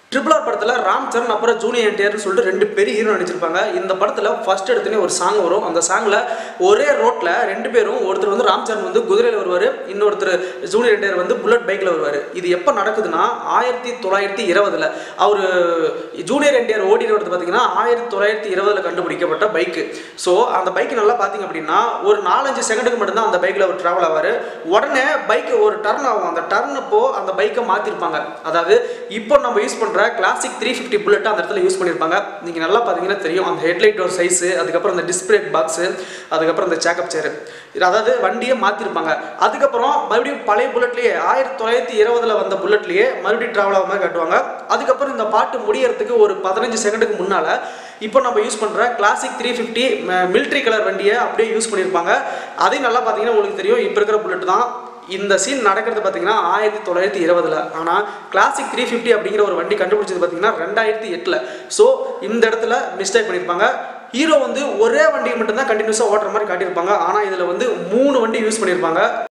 triple R படத்தில் ராம் சரண் அப்புறம் junior என்டிஆர்னு சொல்லிட்டு ரெண்டு பெரிய ஹீரோ நடிச்சிருப்பாங்க இந்த படத்தில் ஃபர்ஸ்ட் எடுத்துனே ஒரு சாங் வரும் அந்த சாங்கில் ஒரே ரோட்டில் ரெண்டு பேரும் ஒருத்தர் வந்து ராம் சரண் வந்து குதிரையில் வருவார் இன்னொருத்தர் ஜூனியர் என்டிஆர் வந்து புல்லட் பைக்கில் வருவார் இது எப்போ நடக்குதுன்னா ஆயிரத்தி தொள்ளாயிரத்தி இருபதுல அவர் ஜூனியர் என்டிஆர் ஓடிட்டு வரது பார்த்தீங்கன்னா ஆயிரத்தி தொள்ளாயிரத்தி இருபதுல கண்டுபிடிக்கப்பட்ட பைக்கு ஸோ அந்த பைக் நல்லா பார்த்தீங்க அப்படின்னா ஒரு நாலஞ்சு செகண்டுக்கு மட்டும்தான் அந்த பைக்கில் அவர் ட்ராவல் ஆவார் உடனே பைக் ஒரு டர்ன் ஆகும் அந்த டர்ன் அப்போ அந்த பைக்கை மாற்றிருப்பாங்க அதாவது இப்போ நம்ம யூஸ் பண்ணுற கிளாசிக் த்ரீ ஃபிஃப்டி புல்லட் அந்த இடத்துல யூஸ் பண்ணியிருப்பாங்க நீங்கள் நல்லா பார்த்தீங்கன்னா தெரியும் அந்த ஹெட்லைட்டோட சைஸு அதுக்கப்புறம் அந்த டிஸ்பிளே பாக்ஸு அதுக்கப்புறம் அந்த சேக்கப் சேரு அதாவது வண்டியை மாற்றிருப்பாங்க அதுக்கப்புறம் மறுபடியும் பழைய புல்லட்லேயே ஆயிரத்தி தொள்ளாயிரத்தி இருபதுல வந்த புல்லட்லேயே மறுபடியும் ட்ராவல் ஆகாம காட்டுவாங்க அதுக்கப்புறம் இந்த பாட்டு முடியறதுக்கு ஒரு பதினஞ்சு செகண்டுக்கு முன்னால் இப்போ நம்ம யூஸ் பண்ணுற classic three fifty military colour வண்டியை அப்படியே யூஸ் பண்ணியிருப்பாங்க அதையும் நல்லா பார்த்தீங்கன்னா உங்களுக்கு தெரியும் இப்போ இருக்கிற புல்லட் தான் இந்த சீன் நடக்கிறது பார்த்தீங்கன்னா ஆயிரத்தி தொள்ளாயிரத்தி இருபதுல ஆனால் கிளாசிக் த்ரீ ஃபிஃப்டி அப்படிங்கிற ஒரு வண்டி கண்டுபிடிச்சது பார்த்தீங்கன்னா ரெண்டாயிரத்தி எட்டில் ஸோ இந்த இடத்துல மிஸ்டேக் பண்ணியிருப்பாங்க ஹீரோ வந்து ஒரே வண்டியை மட்டும்தான் கண்டினியூஸாக ஓட்டுற மாதிரி காட்டியிருப்பாங்க ஆனால் இதில் வந்து மூணு வண்டி யூஸ் பண்ணியிருப்பாங்க